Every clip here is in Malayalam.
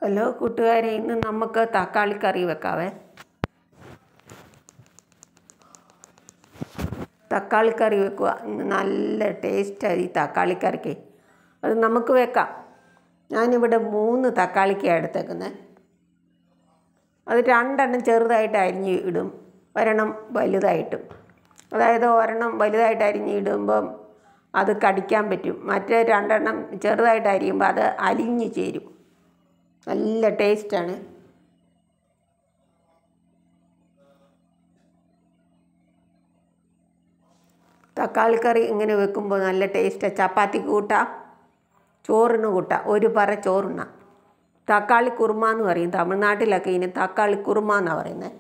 ഹലോ കൂട്ടുകാരെ ഇന്ന് നമുക്ക് തക്കാളി കറി വെക്കാവേ തക്കാളി കറി വെക്കുക ഇന്ന് നല്ല ടേസ്റ്റാണ് ഈ തക്കാളി കറിക്ക് അത് നമുക്ക് വെക്കാം ഞാനിവിടെ മൂന്ന് തക്കാളിക്കാണ് എടുത്തേക്കുന്നത് അത് രണ്ടെണ്ണം ചെറുതായിട്ട് അരിഞ്ഞ് ഇടും ഒരെണ്ണം വലുതായിട്ടും അതായത് ഒരെണ്ണം വലുതായിട്ട് അരിഞ്ഞ് ഇടുമ്പം അത് കടിക്കാൻ പറ്റും മറ്റേ രണ്ടെണ്ണം ചെറുതായിട്ട് അരിയുമ്പോൾ അത് അലിഞ്ഞ് ചേരും നല്ല ടേസ്റ്റാണ് തക്കാളി കറി ഇങ്ങനെ വെക്കുമ്പോൾ നല്ല ടേസ്റ്റാണ് ചപ്പാത്തിക്ക് കൂട്ടാം ചോറിന് കൂട്ടാം ഒരു പറ ചോറുണ്ണാം തക്കാളി കുറുമ എന്ന് പറയും തമിഴ്നാട്ടിലൊക്കെ ഇനി തക്കാളി കുറുമ എന്നാണ് പറയുന്നത്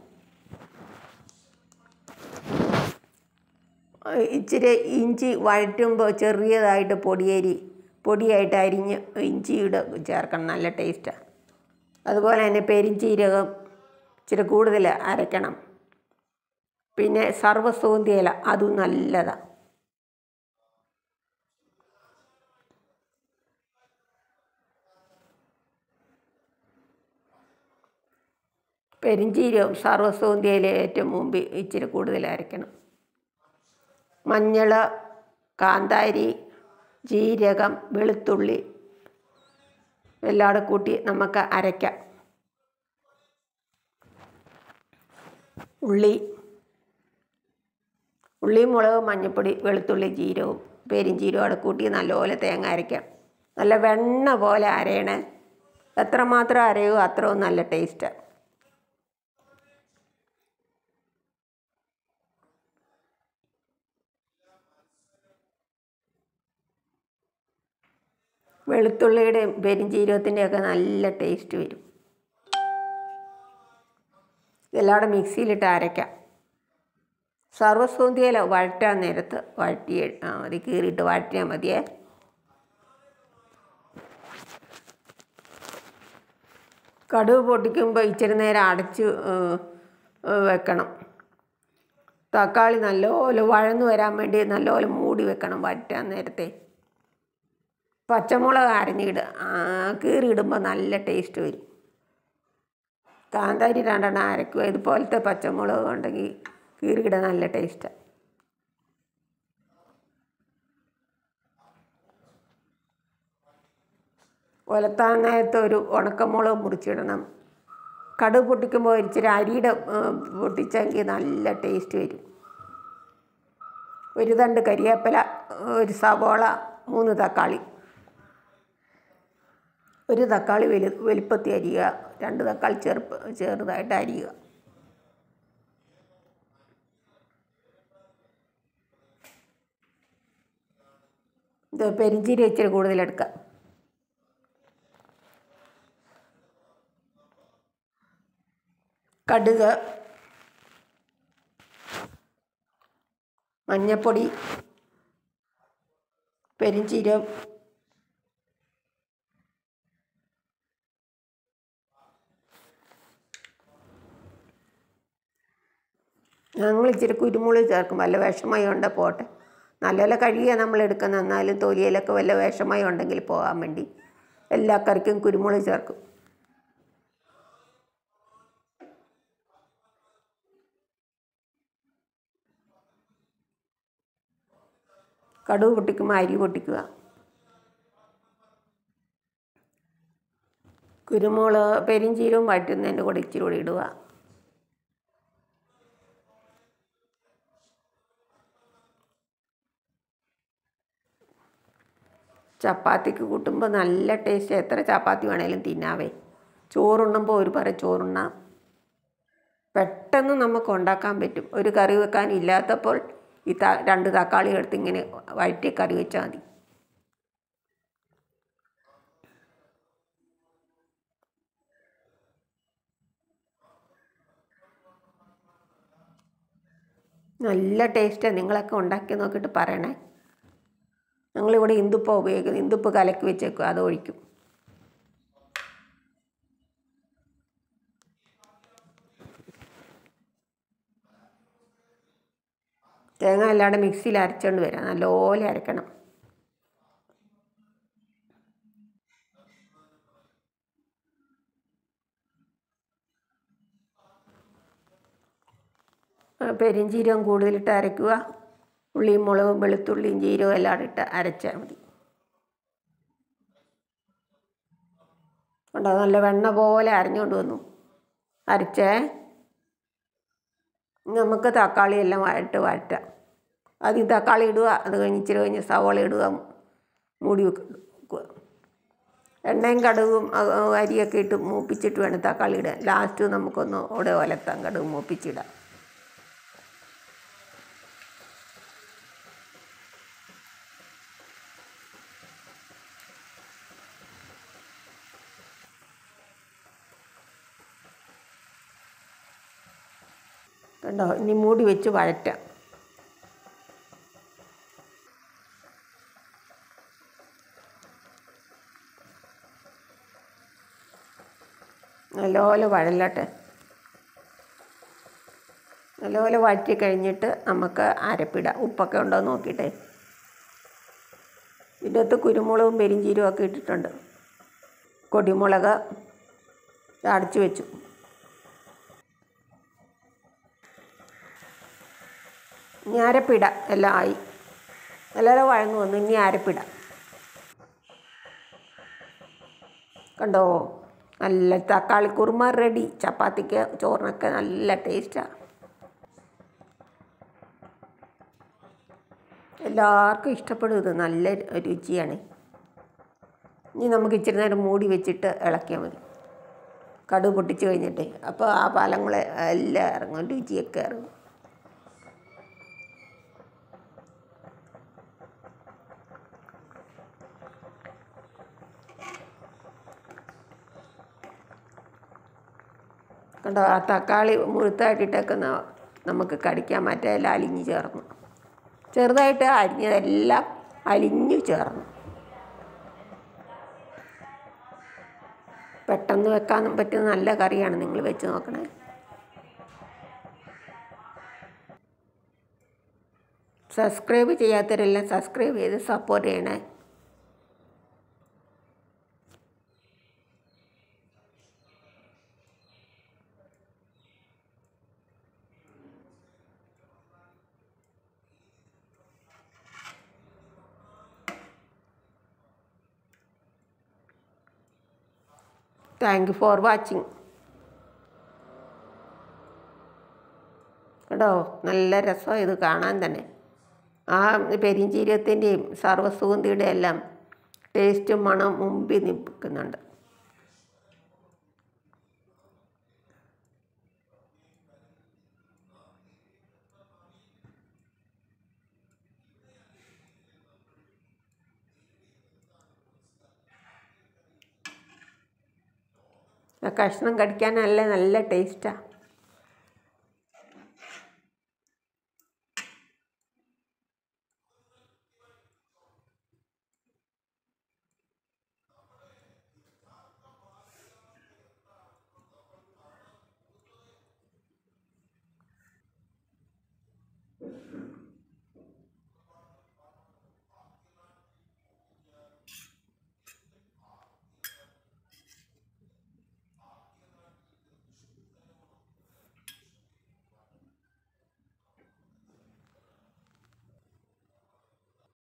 ഇച്ചിരി ഇഞ്ചി വഴറ്റുമ്പോൾ ചെറിയതായിട്ട് പൊടിയരി പൊടിയായിട്ട് അരിഞ്ഞ് ഇഞ്ചിയുടെ ചേർക്കണം നല്ല ടേസ്റ്റാണ് അതുപോലെ തന്നെ പെരിഞ്ചീരകം ഇച്ചിരി കൂടുതൽ അരയ്ക്കണം പിന്നെ സർവ്വസൂന്തി ഇല അതും നല്ലതാണ് പെരിഞ്ചീരകം സർവ്വസൂന്തി ഇല ഏറ്റവും മുമ്പ് ഇച്ചിരി കൂടുതൽ അരയ്ക്കണം മഞ്ഞൾ കാന്താരി ജീരകം വെളുത്തുള്ളി എല്ലാം കൂടെ കൂട്ടി നമുക്ക് അരയ്ക്കാം ഉള്ളി ഉള്ളി മുളക് മഞ്ഞൾപ്പൊടി വെളുത്തുള്ളി ജീരകവും പെരിഞ്ചീരകം അവിടെ കൂട്ടി നല്ലപോലെ തേങ്ങ അരയ്ക്കാം നല്ല വെണ്ണ പോലെ അരയണേ എത്രമാത്രം അരയോ അത്രയും നല്ല ടേസ്റ്റാണ് വെളുത്തുള്ളിയുടെയും പെരിഞ്ചീരകത്തിൻ്റെയൊക്കെ നല്ല ടേസ്റ്റ് വരും ഇതെല്ലാം കൂടെ മിക്സിയിലിട്ട് അരയ്ക്കാം സർവ്വസൂന്തിയില വഴറ്റാൻ നേരത്ത് വഴറ്റി ആ മതി കീറിയിട്ട് വഴറ്റിയാൽ മതിയേ കടുക് പൊട്ടിക്കുമ്പോൾ ഇച്ചിരി നേരം അടച്ച് വെക്കണം തക്കാളി നല്ലപോലെ വഴന്നു വരാൻ വേണ്ടി നല്ലപോലെ മൂടി വെക്കണം വഴറ്റാൻ നേരത്തെ പച്ചമുളക് അരഞ്ഞിടുക കീറിയിടുമ്പോൾ നല്ല ടേസ്റ്റ് വരും കാന്താരി രണ്ടെണ്ണം അരയ്ക്കുക ഇതുപോലത്തെ പച്ചമുളക് ഉണ്ടെങ്കിൽ കീറിയിടാൻ നല്ല ടേസ്റ്റാണ് ഒലത്താൻ നേരത്ത് ഒരു ഉണക്കമുളക് മുറിച്ചിടണം കടുക് പൊട്ടിക്കുമ്പോൾ ഇച്ചിരി അരിയുടെ പൊട്ടിച്ചെങ്കിൽ നല്ല ടേസ്റ്റ് വരും ഒരു തണ്ട് കരിവേപ്പില ഒരു സവോള മൂന്ന് തക്കാളി ഒരു തക്കാളി വലു വലുപ്പത്തിൽ അരിയുക രണ്ട് തക്കാളി ചെറുപ്പ് ചെറുതായിട്ട് അരിയുക ഇത് പെരിഞ്ചീരി ഇച്ചിരി കൂടുതലെടുക്കുക കടുക് മഞ്ഞപ്പൊടി പെരിഞ്ചീരം ഞങ്ങൾ ഇച്ചിരി കുരുമുളക് ചേർക്കും വല്ല വിഷമയം ഉണ്ട് പോട്ടെ നല്ലപോലെ കഴുകിയാൽ നമ്മൾ എടുക്കുന്ന എന്നാലും തൊലിയിലൊക്കെ വല്ല വിഷമയം ഉണ്ടെങ്കിൽ പോകാൻ വേണ്ടി എല്ലാ കറിക്കും കുരുമുളക് ചേർക്കും കടുക് പൊട്ടിക്കുമ്പോൾ അരി പൊട്ടിക്കുക കുരുമുളക് പെരിഞ്ചീരവും വഴറ്റുന്നതിൻ്റെ കൂടെ ഇച്ചിരി കൂടി ഇടുക ചപ്പാത്തിക്ക് കൂട്ടുമ്പോൾ നല്ല ടേസ്റ്റ് എത്ര ചപ്പാത്തി വേണേലും തിന്നാവേ ചോറുണ്ണുമ്പോൾ ഒരു പറ ചോറുണ്ണാം പെട്ടെന്ന് നമുക്ക് ഉണ്ടാക്കാൻ പറ്റും ഒരു കറി വെക്കാൻ ഇല്ലാത്തപ്പോൾ ഈ ത രണ്ട് തക്കാളി എടുത്ത് ഇങ്ങനെ വഴറ്റി കറി വെച്ചാൽ മതി നല്ല ടേസ്റ്റാണ് നിങ്ങളൊക്കെ ഉണ്ടാക്കി നോക്കിയിട്ട് പറയണേ ഞങ്ങളിവിടെ ഇന്ദുപ്പ ഉപയോഗിക്കുന്നത് ഇന്ദുപ്പ് കലക്കി വെച്ചേക്കും അത് ഒഴിക്കും തേങ്ങ അല്ലാതെ മിക്സിയിൽ അരച്ചുകൊണ്ട് വരാം നല്ലപോലെ അരക്കണം പെരിഞ്ചീരകം കൂടുതലിട്ട് അരയ്ക്കുക ഉള്ളിയും മുളകും വെളുത്തുള്ളിയും ജീരകവും എല്ലാം ഇട്ട് അരച്ചാൽ മതി കണ്ടോ നല്ല വെണ്ണ പോലെ അരഞ്ഞുകൊണ്ട് വന്നു അരച്ചേ ഇനി നമുക്ക് തക്കാളി എല്ലാം വഴട്ട് വഴറ്റാം ആദ്യം തക്കാളി ഇടുക അത് കഴിഞ്ഞ് ഇച്ചിരി കഴിഞ്ഞ് സവാള ഇടുക മൂടി വെക്കുക എണ്ണയും കടുകും അ- അ- അരിയൊക്കെ ഇട്ട് മൂപ്പിച്ചിട്ട് വേണം തക്കാളി ഇടാൻ ലാസ്റ്റ് നമുക്കൊന്ന് അവിടെ ഒലത്താം കടുക് മൂപ്പിച്ചിടാം കണ്ടോ ഇനി മൂടി വെച്ച് വഴറ്റാം നല്ലപോലെ വഴലട്ടെ നല്ലപോലെ വഴറ്റി കഴിഞ്ഞിട്ട് നമുക്ക് അരപ്പിടാം ഉപ്പൊക്കെ ഉണ്ടോ എന്ന് നോക്കിയിട്ടേ ഇതിൻ്റെ അകത്ത് കുരുമുളകും പെരിഞ്ചീരവും ഒക്കെ ഇട്ടിട്ടുണ്ട് കൊടിമുളക് അടച്ചു വെച്ചു ഇനി അരപ്പിടാം എല്ലാം ആയി നല്ലപോലെ വഴങ്ങു വന്നു ഇനി അരപ്പിടാം കണ്ടോ നല്ല തക്കാളി കുറുമ റെഡി ചപ്പാത്തിക്ക് ചോറിനൊക്കെ നല്ല ടേസ്റ്റാണ് എല്ലാവർക്കും ഇഷ്ടപ്പെടും ഇത് നല്ല രുചിയാണ് ഇനി നമുക്ക് ഇച്ചിരി നേരം മൂടി വെച്ചിട്ട് ഇളക്കിയാൽ മതി കടുക് പൊട്ടിച്ച് കഴിഞ്ഞിട്ട് അപ്പോൾ ആ ഫലങ്ങൾ എല്ലാം ഇറങ്ങും രുചിയൊക്കെ ഇറങ്ങും കണ്ടോ ആ തക്കാളി മുഴുത്തായിട്ടിട്ടൊക്കെ ന- നമുക്ക് കടിക്കാൻ പറ്റില്ല അലിഞ്ഞ് ചേർന്നു ചെറുതായിട്ട് അരിഞ്ഞതെല്ലാം അലിഞ്ഞു ചേർന്നു പെട്ടെന്ന് വെക്കാൻ പറ്റുന്ന നല്ല കറിയാണ് നിങ്ങൾ വെച്ച് നോക്കണേ സബ്സ്ക്രൈബ് ചെയ്യാത്തവരെല്ലാം സബ്സ്ക്രൈബ് ചെയ്ത് സപ്പോർട്ട് ചെയ്യണേ താങ്ക് യു ഫോർ വാച്ചിങ് കേട്ടോ നല്ല രസം ഇത് കാണാൻ തന്നെ ആ പെരിഞ്ചീരകത്തിൻ്റെയും സർവ്വസുഗന്ധിയുടെ എല്ലാം ടേസ്റ്റും മണം മുമ്പിൽ നിൽക്കുന്നുണ്ട് ആ കഷ്ണം കടിക്കാൻ നല്ല നല്ല ടേസ്റ്റാണ്